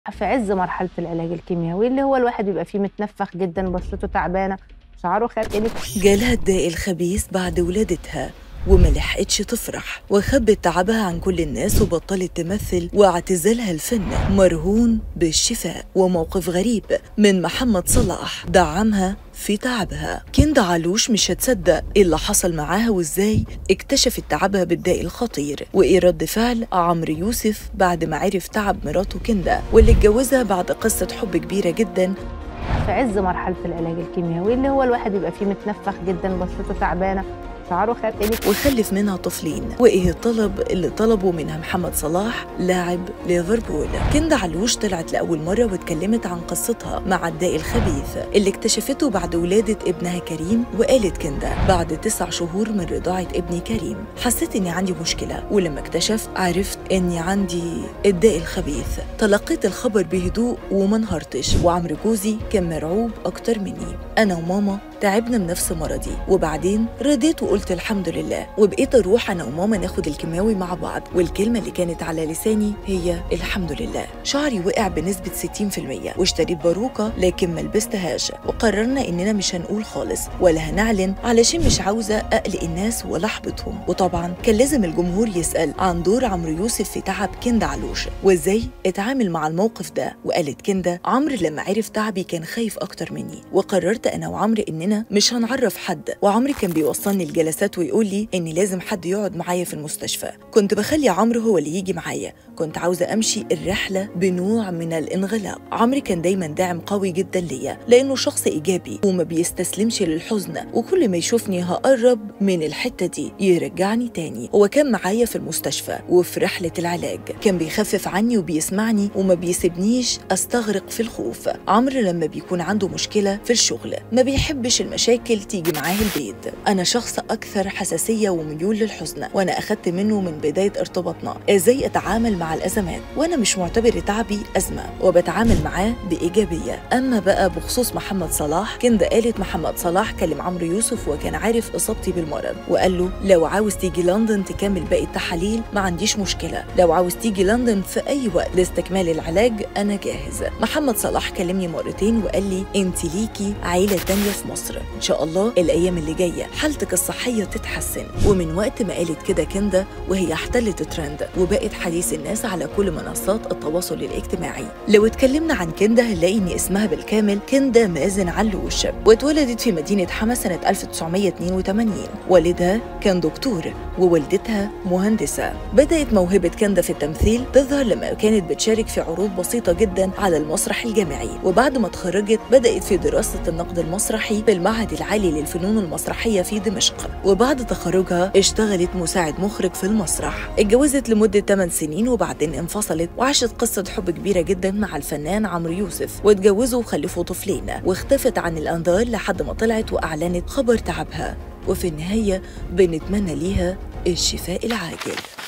في عز مرحلة العلاج الكيميائي اللي هو الواحد بيبقى فيه متنفخ جدا بشرته تعبانة شعره خارج جالها الداء الخبيث بعد ولادتها وما لحقتش تفرح وخبت تعبها عن كل الناس وبطلت تمثل واعتزالها الفن مرهون بالشفاء وموقف غريب من محمد صلاح دعمها في تعبها كندا علوش مش هتصدق ايه اللي حصل معاها وازاي اكتشفت تعبها بالداء الخطير وايه رد فعل عمرو يوسف بعد ما عرف تعب مراته كندا واللي اتجوزها بعد قصة حب كبيرة جدا في عز مرحلة العلاج الكيميائي اللي هو الواحد بيبقى فيه متنفخ جدا بشرته تعبانة شعره خارج وخلف منها طفلين وايه الطلب اللي طلبه منها محمد صلاح لاعب ليفربول كندا علوش طلعت لاول مره واتكلمت عن قصتها مع الداء الخبيث اللي اكتشفته بعد ولاده ابنها كريم وقالت كندا بعد تسع شهور من رضاعه ابني كريم حسيت اني عندي مشكله ولما اكتشفت عرفت اني عندي الداء الخبيث تلقيت الخبر بهدوء وما انهارتش وعمرو جوزي كان مرعوب اكتر مني انا وماما تعبنا من نفس مرضي وبعدين رضيت وقلت الحمد لله وبقيت اروح انا وماما ناخد الكيماوي مع بعض والكلمه اللي كانت على لساني هي الحمد لله شعري وقع بنسبه 60% واشتريت باروكه لكن ما لبستهاش وقررنا اننا مش هنقول خالص ولا هنعلن علشان مش عاوزه اقلق الناس ولا احبطهم وطبعا كان لازم الجمهور يسال عن دور عمرو يوسف في تعب كندا علوش وازاي اتعامل مع الموقف ده وقالت كندا عمرو لما عرف تعبي كان خايف اكتر مني وقررت انا وعمرو اننا مش هنعرف حد وعمرو كان بيوصلني الجلسات ويقول لي ان لازم حد يقعد معايا في المستشفى كنت بخلي عمرو هو اللي يجي معايا كنت عاوزه امشي الرحله بنوع من الانغلاق عمرو كان دايما داعم قوي جدا ليا لانه شخص ايجابي وما بيستسلمش للحزن وكل ما يشوفني هقرب من الحته دي يرجعني تاني هو كان معايا في المستشفى وفي رحله العلاج كان بيخفف عني وبيسمعني وما بيسيبنيش استغرق في الخوف عمرو لما بيكون عنده مشكله في الشغل ما بيحبش المشاكل تيجي معاه البيت انا شخص اكثر حساسيه وميول للحزن وانا اخدت منه من بدايه ارتباطنا ازاي اتعامل مع الازمات وانا مش معتبر تعبي ازمه وبتعامل معاه بايجابيه اما بقى بخصوص محمد صلاح كندا قالت محمد صلاح كلم عمرو يوسف وكان عارف اصابتي بالمرض وقال له لو عاوز تيجي لندن تكمل باقي التحاليل ما عنديش مشكله لو عاوز تيجي لندن في اي وقت لاستكمال العلاج انا جاهز محمد صلاح كلمني مرتين وقال لي انت ليكي عيله تانية في مصر ان شاء الله الايام اللي جايه حالتك الصحيه تتحسن ومن وقت ما قالت كده كندا وهي احتلت ترند وبقت حديث الناس على كل منصات التواصل الاجتماعي لو اتكلمنا عن كندا هنلاقي ان اسمها بالكامل كندا مازن علوش واتولدت في مدينه حما سنه 1982 والدها كان دكتور ووالدتها مهندسه بدات موهبه كندا في التمثيل تظهر لما كانت بتشارك في عروض بسيطه جدا على المسرح الجامعي وبعد ما اتخرجت بدات في دراسه النقد المسرحي في المعهد العالي للفنون المسرحية في دمشق وبعد تخرجها اشتغلت مساعد مخرج في المسرح اتجوزت لمدة 8 سنين وبعدين انفصلت وعاشت قصة حب كبيرة جدا مع الفنان عمرو يوسف واتجوزوا وخلفوا طفلين واختفت عن الأنظار لحد ما طلعت وأعلنت خبر تعبها وفي النهاية بنتمنى ليها الشفاء العاجل